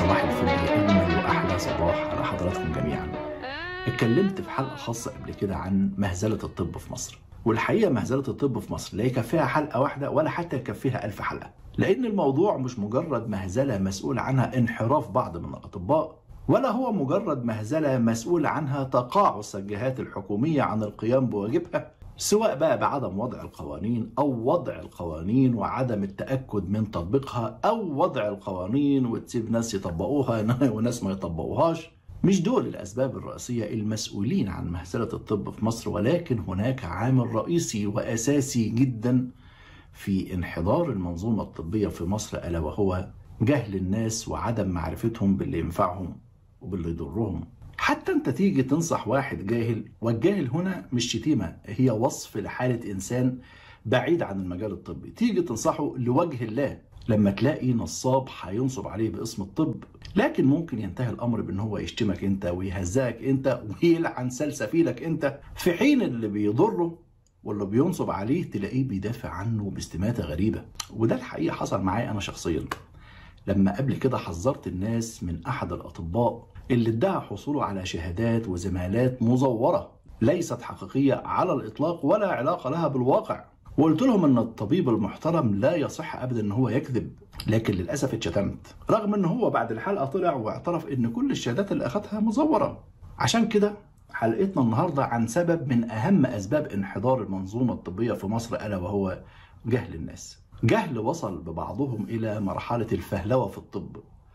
صباح الفل أجمل وأحلى صباح على حضراتكم جميعا اتكلمت في حلقة خاصة قبل كده عن مهزلة الطب في مصر والحقيقة مهزلة الطب في مصر لا يكفيها حلقة واحدة ولا حتى يكفيها ألف حلقة لأن الموضوع مش مجرد مهزلة مسؤول عنها انحراف بعض من الأطباء ولا هو مجرد مهزلة مسؤول عنها تقاعس الجهات الحكومية عن القيام بواجبها سواء بقى بعدم وضع القوانين أو وضع القوانين وعدم التأكد من تطبيقها أو وضع القوانين وتسيب ناس يطبقوها وناس ما يطبقوهاش مش دول الأسباب الرئيسية المسؤولين عن مهزلة الطب في مصر ولكن هناك عامل رئيسي وأساسي جدا في انحدار المنظومة الطبية في مصر ألا وهو جهل الناس وعدم معرفتهم باللي ينفعهم وباللي يضرهم حتى انت تيجي تنصح واحد جاهل والجاهل هنا مش شتيمة هي وصف لحالة إنسان بعيد عن المجال الطبي تيجي تنصحه لوجه الله لما تلاقي نصاب هينصب عليه باسم الطب لكن ممكن ينتهي الامر بان هو يشتمك انت ويهزقك انت ويلعن سلسفيلك انت في حين اللي بيضره واللي بينصب عليه تلاقيه بيدافع عنه باستماتة غريبة وده الحقيقة حصل معايا أنا شخصيا لما قبل كده حذرت الناس من أحد الأطباء اللي ادعى حصوله على شهادات وزمالات مزورة ليست حقيقية على الإطلاق ولا علاقة لها بالواقع وقلت لهم ان الطبيب المحترم لا يصح ابدا ان هو يكذب لكن للاسف اتشتمت رغم ان هو بعد الحلقه طلع واعترف ان كل الشهادات اللي اخذها مزوره عشان كده حلقتنا النهارده عن سبب من اهم اسباب انحدار المنظومه الطبيه في مصر الا وهو جهل الناس جهل وصل ببعضهم الى مرحله الفهلوه في الطب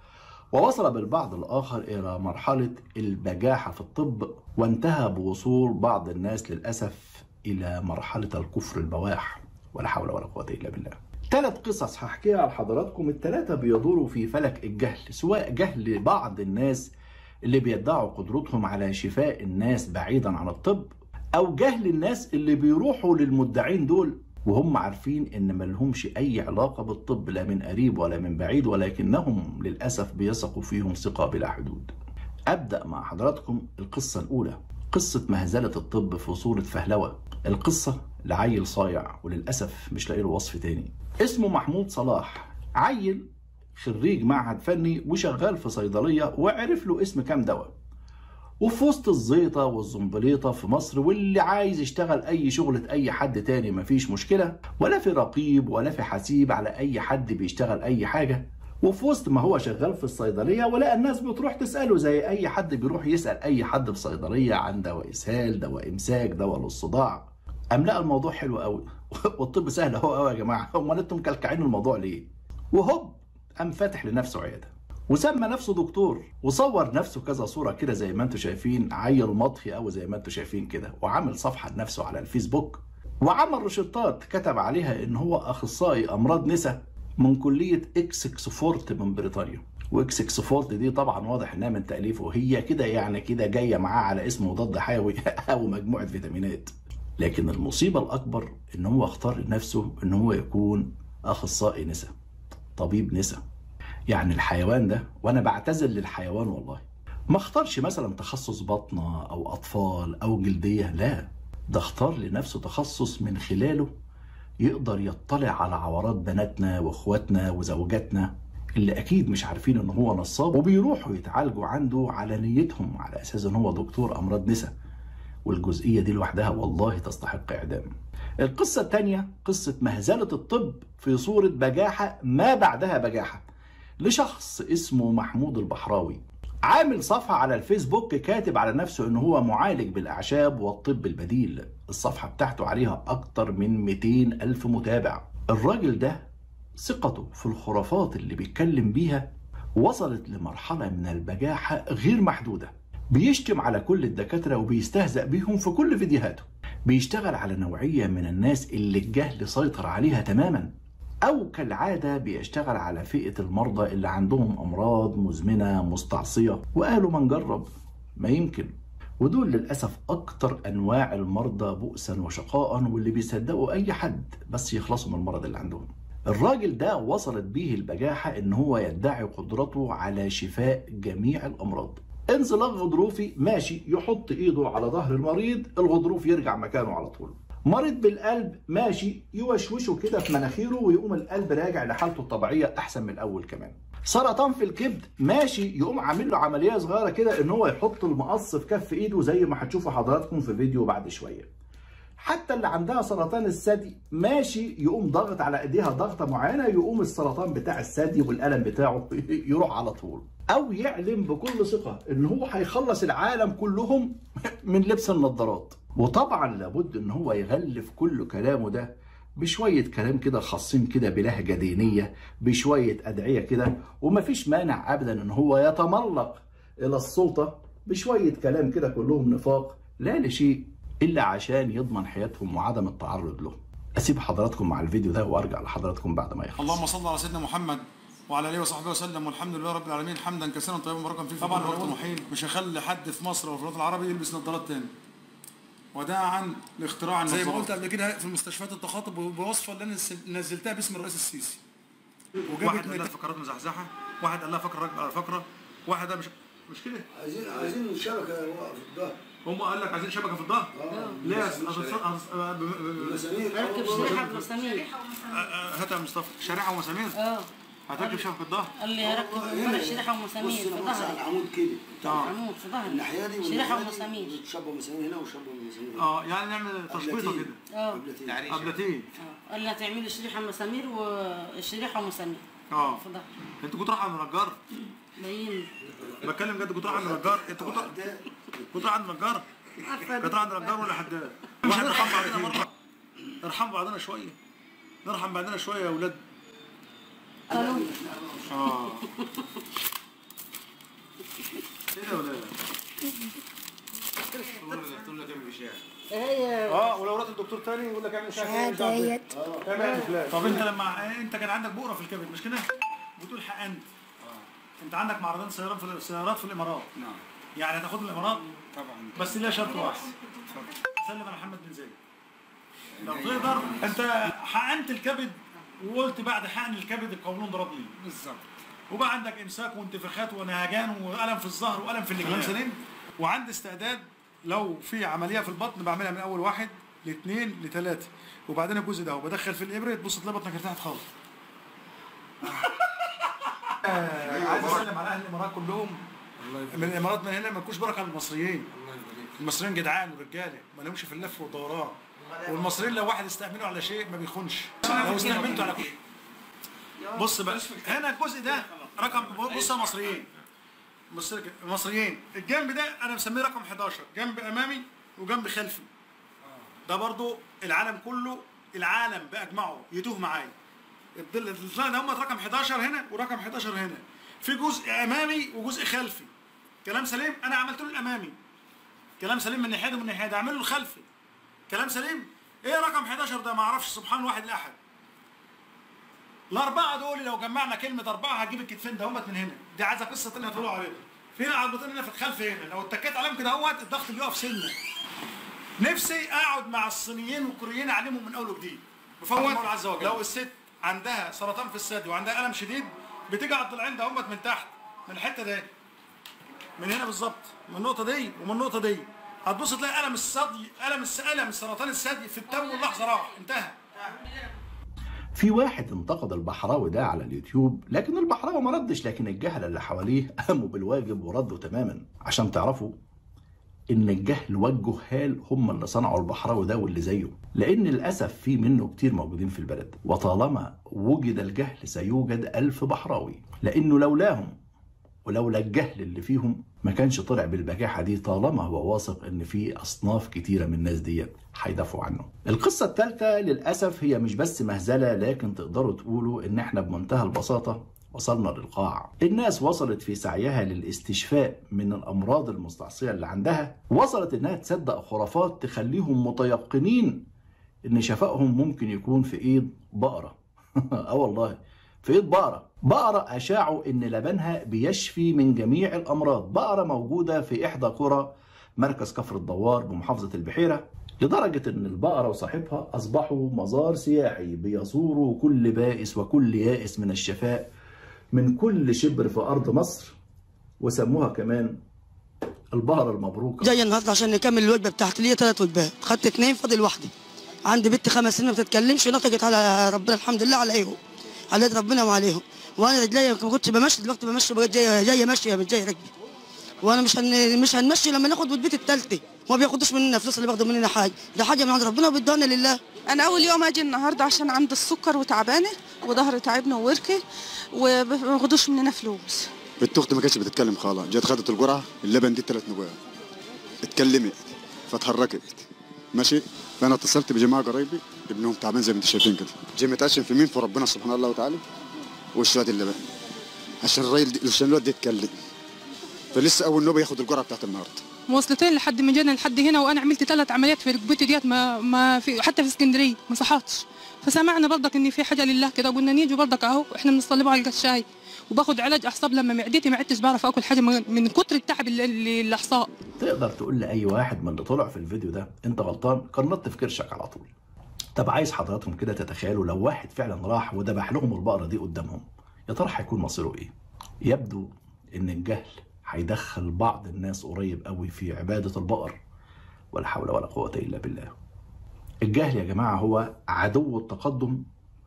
ووصل بالبعض الآخر إلى مرحلة البجاحة في الطب وانتهى بوصول بعض الناس للأسف إلى مرحلة الكفر البواح ولا حول ولا قوة إلا بالله ثلاث قصص هحكيها لحضراتكم الثلاثة بيدوروا في فلك الجهل سواء جهل بعض الناس اللي بيدعوا قدرتهم على شفاء الناس بعيدا عن الطب أو جهل الناس اللي بيروحوا للمدعين دول وهم عارفين ان ملهمش اي علاقه بالطب لا من قريب ولا من بعيد ولكنهم للاسف بيثقوا فيهم ثقه بلا حدود. ابدا مع حضراتكم القصه الاولى قصه مهزله الطب في صوره فهلوه. القصه لعيل صايع وللاسف مش لاقي له وصف تاني. اسمه محمود صلاح عيل خريج معهد فني وشغال في صيدليه وعرف له اسم كام دواء. وفي وسط الزيطة والزنبليطة في مصر واللي عايز يشتغل أي شغلة أي حد تاني مفيش مشكلة ولا في رقيب ولا في حسيب على أي حد بيشتغل أي حاجة وفي وسط ما هو شغال في الصيدلية ولقى الناس بتروح تسأله زي أي حد بيروح يسأل أي حد في صيدلية عن دواء إسهال دواء إمساك دواء للصداع أم لقى الموضوع حلو قوي والطب سهل أهو قوي يا جماعة أمال أنتم مكلكعين الموضوع ليه؟ وهوب قام فاتح لنفسه عيادة وسمى نفسه دكتور وصور نفسه كذا صورة كده زي ما انتم شايفين عيل مطهي أو زي ما انتم شايفين كده وعامل صفحة لنفسه على الفيسبوك وعمل روشتات كتب عليها ان هو اخصائي امراض نساء من كلية اكس اكسفورت من بريطانيا واكس اكسفورت دي طبعا واضح انها من تأليفه هي كده يعني كده جاية معاه على اسم مضاد حيوي او مجموعة فيتامينات لكن المصيبة الأكبر إن هو اختار لنفسه إن هو يكون أخصائي نساء طبيب نساء يعني الحيوان ده وانا بعتذر للحيوان والله ما اختارش مثلا تخصص بطنه او اطفال او جلديه لا ده اختار لنفسه تخصص من خلاله يقدر يطلع على عورات بناتنا واخواتنا وزوجاتنا اللي اكيد مش عارفين ان هو نصاب وبيروحوا يتعالجوا عنده على نيتهم على اساس ان هو دكتور امراض نساء والجزئيه دي لوحدها والله تستحق اعدام القصه الثانيه قصه مهزله الطب في صوره بجاحه ما بعدها بجاحه لشخص اسمه محمود البحراوي عامل صفحة على الفيسبوك كاتب على نفسه ان هو معالج بالاعشاب والطب البديل الصفحة بتاعته عليها اكتر من 200 الف متابع الراجل ده ثقته في الخرافات اللي بيتكلم بيها وصلت لمرحلة من البجاحة غير محدودة بيشتم على كل الدكاترة وبيستهزأ بيهم في كل فيديوهاته بيشتغل على نوعية من الناس اللي الجهل سيطر عليها تماما أو كالعادة بيشتغل على فئة المرضى اللي عندهم أمراض مزمنة مستعصية وقالوا ما نجرب ما يمكن ودول للأسف أكتر أنواع المرضى بؤسا وشقاء واللي بيصدقوا أي حد بس يخلصوا من المرض اللي عندهم الراجل ده وصلت بيه البجاحة إن هو يدعي قدرته على شفاء جميع الأمراض انزلاق غضروفي ماشي يحط ايده على ظهر المريض الغضروف يرجع مكانه على طول مريض بالقلب ماشي يوشوشه كده في مناخيره ويقوم القلب راجع لحالته الطبيعيه احسن من الاول كمان سرطان في الكبد ماشي يقوم عامل له عمليه صغيره كده ان هو يحط المقص في كف ايده زي ما هتشوفوا حضراتكم في فيديو بعد شويه حتى اللي عندها سرطان الثدي ماشي يقوم ضغط على ايديها ضغطه معينه يقوم السرطان بتاع الثدي والالم بتاعه يروح على طول او يعلم بكل ثقه ان هو هيخلص العالم كلهم من لبس النظارات وطبعا لابد ان هو يغلف كل كلامه ده بشوية كلام كده خاصين كده بلهجة دينية بشوية أدعية كده ومفيش مانع أبدا إن هو يتملق إلى السلطة بشوية كلام كده كلهم نفاق لا لشيء إلا عشان يضمن حياتهم وعدم التعرض له أسيب حضراتكم مع الفيديو ده وأرجع لحضراتكم بعد ما يخلص اللهم صل على سيدنا محمد وعلى اله وصحبه وسلم والحمد لله رب العالمين حمدا كثيرا طيبا مباركا فيه طبعا الوقت محيل مش هخلي حد في مصر او في الوطن العربي يلبس نظارات تاني وداعا لاختراع زي ما قلت قبل كده في المستشفيات التخاطب بوصفه اللي انا نزلتها باسم الرئيس السيسي واحد قال لها فقرات مزحزحه واحد قال لها فقره راكبه على فقره واحد قال مش مش كده عايزين عايزين شبكه في الظهر هم قال لك عايزين شبكه في الظهر ليه مسامير ركب شريحه بمسامير هات يا مصطفى شريحه ومسامير اه هتركب شبكه الظهر قال لي ركب فرق شريحه ومسامير بص في انا بص على ظهري العمود كده اه عمود في ظهري الناحيه دي شريحه والناحية دي ومسامير وتشبه مسامير هنا وشبه مسامير هنا اه يعني نعمل تشبيطه كده اه قبلتين. قبلتين آه. قال لي هتعملي شريحه مسامير وشريحه ومسامير اه في ظهري انت كنت رايح عند النجار باين بتكلم جد كنت رايح عند النجار انت كنت كنت رايح عند النجار كنت رايح عند النجار ولا حداد مش نرحم بعضنا مره نرحم بعضنا شويه نرحم بعضنا شويه يا اولاد قالوا اه ايه ده يا ولاد هي اه ولو رحت الدكتور تاني يقول لك اعمل شهاده ديت طب انت لما انت كان عندك بؤره في الكبد مش كده؟ بتقول حقنت انت عندك معرضين سيارات في سيارات في الامارات نعم يعني هتاخد الامارات طبعا بس ليها شرط واحد سلم على محمد بن زايد لو تقدر انت حقنت الكبد وقلت بعد حقن الكبد القولون ضربني بالظبط وبقى عندك امساك وانتفاخات ونهجان والم في الظهر والم في الرجلين سليم وعندي استعداد لو في عمليه في البطن بعملها من اول واحد لاثنين لثلاثه وبعدين الجزء ده وبدخل في الابره تبص تلاقي بطنك ارتاحت خالص آه، عايز اسلم على اهل الامارات كلهم من الامارات من هنا ما تكونش بركه على المصريين المصريين جدعان ورجاله ما لهمش في اللف والدوران والمصريين لو واحد استأمنوا على شيء ما بيخونش لو استأمنتوا على كل بص بقى هنا الجزء ده رقم بص يا مصريين بص لك المصريين الجنب ده انا مسميه رقم 11 جنب امامي وجنب خلفي ده برضو العالم كله العالم باجمعه يتوه معايا الظل الظل ده هم رقم 11 هنا ورقم 11 هنا في جزء امامي وجزء خلفي كلام سليم انا عملت له الامامي كلام سليم من ناحيه ومن ناحيه اعمل له الخلفي كلام سليم ايه رقم 11 ده ما اعرفش سبحان الواحد الاحد الاربعه دول لو جمعنا كلمه اربعه هتجيب الكتفين ده همت من هنا دي عايزه قصه ثانيه طلعوا عليها في هنا عضلتين هنا في الخلف هنا لو اتكيت عليهم كده اهوت الضغط بيقف سنه نفسي اقعد مع الصينيين والكوريين اعلمهم من اول وجديد بفضل الله عز وجل لو الست عندها سرطان في الثدي وعندها الم شديد بتيجي على الضلعين ده همت من تحت من الحته دي من هنا بالظبط من النقطه دي ومن النقطه دي هتبص تلاقي الم الثدي الم الس- الم السرطان الثدي في التو واللحظه راح انتهى في واحد انتقد البحراوي ده على اليوتيوب لكن البحراوي ما ردش لكن الجهل اللي حواليه قاموا بالواجب وردوا تماما عشان تعرفوا ان الجهل والجهال هم اللي صنعوا البحراوي ده واللي زيه لان للاسف في منه كتير موجودين في البلد وطالما وجد الجهل سيوجد الف بحراوي لانه لولاهم ولولا الجهل اللي فيهم ما كانش طلع بالبجاحه دي طالما هو واثق ان في اصناف كتيره من الناس ديت هيدافعوا عنه. القصه الثالثه للاسف هي مش بس مهزله لكن تقدروا تقولوا ان احنا بمنتهى البساطه وصلنا للقاع. الناس وصلت في سعيها للاستشفاء من الامراض المستعصيه اللي عندها، وصلت انها تصدق خرافات تخليهم متيقنين ان شفائهم ممكن يكون في ايد بقره. اه والله في ايد بقره بقره اشاعوا ان لبنها بيشفي من جميع الامراض بقره موجوده في احدى قرى مركز كفر الدوار بمحافظه البحيره لدرجه ان البقره وصاحبها اصبحوا مزار سياحي بيزوروا كل بائس وكل يائس من الشفاء من كل شبر في ارض مصر وسموها كمان البقره المبروكه جاي النهارده عشان نكمل الوجبه بتاعتي ليا ثلاث وجبات خدت اتنين فاضل واحده عندي بنت خمس سنين ما بتتكلمش ونطقت على ربنا الحمد لله عليهم على يد ربنا وعليهم وانا رجلي ما كنتش بمشي دلوقتي بمشي بقيت جايه جايه ماشيه مش جايه رجلي وانا مش هن... مش هنمشي لما ناخد بالبيت التالتة وما بياخدوش مننا فلوس اللي بياخدوا مننا حاجه ده حاجه من عند ربنا وبيدونا لله انا اول يوم اجي النهارده عشان عندي السكر وتعبانه وظهري تعبني ووركي وما بياخدوش مننا فلوس بنت اختي ما كانتش بتتكلم خالص جت خدت الجرعه اللبن دي ثلاث نقاط اتكلمت فتحركت ماشي فانا اتصلت بجماعه قرايبي ابنهم تعبان زي ما انتم شايفين كده جاي متعشم في مين في ربنا سبحانه الله وتعالى وشويه اللبن عشان الراجل دي- عشان الواد ده يتكلم فلسه اول نوبه ياخد الجرعه بتاعت النهارده مواصلتين لحد ما جينا لحد هنا وانا عملت ثلاث عمليات في ركبتي ديت ما ما في حتى في اسكندريه ما صحتش فسمعنا برضك ان في حاجه لله كده قلنا نيجي برضك اهو احنا بنصلي على القشاي وباخد علاج اعصاب لما معدتي ما عدتش بعرف اكل حاجه من من كتر التعب اللي- اللي الاعصاب تقدر تقول لاي واحد من اللي طلع في الفيديو ده انت غلطان كان نط في كرشك على طول طب عايز حضراتكم كده تتخيلوا لو واحد فعلا راح وذبح لهم البقره دي قدامهم يا ترى هيكون مصيره ايه يبدو ان الجهل هيدخل بعض الناس قريب قوي في عباده البقر ولا حول ولا قوه الا بالله الجهل يا جماعه هو عدو التقدم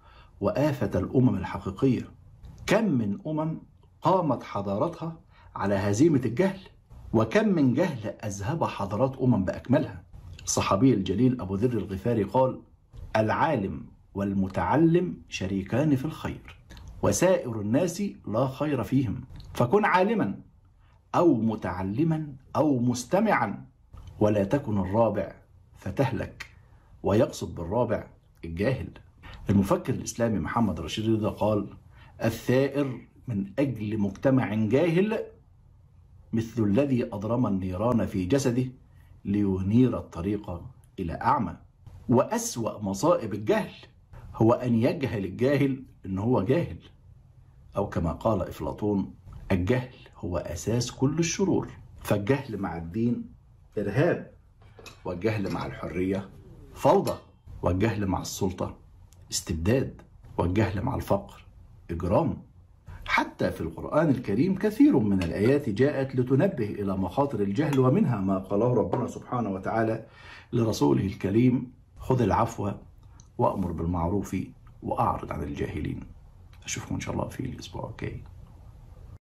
وآفة الأمم الحقيقية كم من أمم قامت حضارتها على هزيمة الجهل وكم من جهل أذهب حضارات أمم بأكملها الصحابي الجليل أبو ذر الغفاري قال العالم والمتعلم شريكان في الخير وسائر الناس لا خير فيهم فكن عالما أو متعلما أو مستمعا ولا تكن الرابع فتهلك ويقصد بالرابع الجاهل المفكر الإسلامي محمد رشيد رضا قال الثائر من أجل مجتمع جاهل مثل الذي أضرم النيران في جسده لينير الطريق إلى أعمى وأسوأ مصائب الجهل هو أن يجهل الجاهل إن هو جاهل أو كما قال إفلاطون الجهل هو أساس كل الشرور فالجهل مع الدين إرهاب والجهل مع الحرية فوضى والجهل مع السلطة استبداد والجهل مع الفقر إجرام حتى في القرآن الكريم كثير من الآيات جاءت لتنبه إلى مخاطر الجهل ومنها ما قاله ربنا سبحانه وتعالى لرسوله الكريم خذ العفو وأمر بالمعروف وأعرض عن الجاهلين أشوفكم إن شاء الله في الأسبوع الجاي